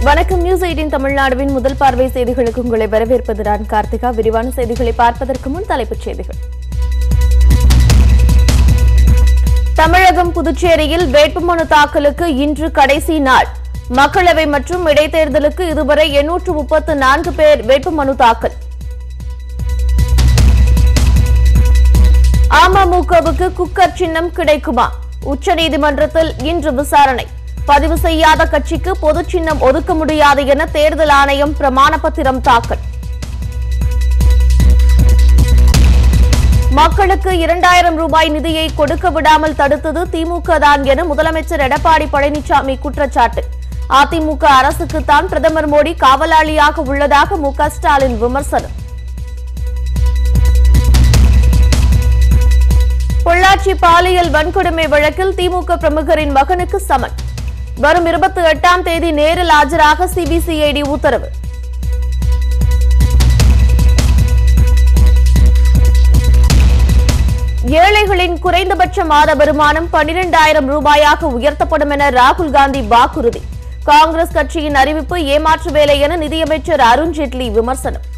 வணக்கம் news eighteen தமிழ்நாடுவின் முதல் பார்வை செய்திகளுக்கு உங்களை வரவேற்பது நான் கார்த்திகா விரிவான செய்திகளை பார்ப்பதற்கு முன் தலைப்புச் செய்திகள் தமிழகம் புதுச்சேரியில் வேட்புமனு தாக்கலுக்கு இன்று கடைசி நாள் மக்களவை மற்றும் இடைத்தேர்தலுக்கு இதுவரை எண்ணூற்று முப்பத்து நான்கு பேர் வேட்புமனு தாக்கல் அமமுகவுக்கு குக்கர் சின்னம் கிடைக்குமா உச்சநீதிமன்றத்தில் இன்று விசாரணை பதிவு செய்யாத கட்சிக்கு பொது சின்னம் ஒதுக்க முடியாது என தேர்தல் ஆணையம் பிரமாண பத்திரம் தாக்கல் மக்களுக்கு இரண்டாயிரம் ரூபாய் நிதியை கொடுக்க விடாமல் தடுத்தது திமுக தான் என முதலமைச்சர் எடப்பாடி பழனிசாமி குற்றச்சாட்டு அதிமுக அரசுக்குத்தான் பிரதமர் மோடி காவலாளியாக உள்ளதாக மு க ஸ்டாலின் விமர்சனம் பொள்ளாச்சி பாலியல் வன்கொடுமை வழக்கில் திமுக பிரமுகரின் மகனுக்கு சமன் வரும் இருபத்தி எட்டாம் தேதி நேரில் ஆஜராக சிபிசிஐடி உத்தரவு ஏழைகளின் குறைந்தபட்ச மாத வருமானம் பனிரெண்டாயிரம் ரூபாயாக உயர்த்தப்படும் என ராகுல் காந்தி வாக்குறுதி காங்கிரஸ் கட்சியின் அறிவிப்பு ஏமாற்று வேலை என நிதியமைச்சர் அருண்ஜேட்லி விமர்சனம்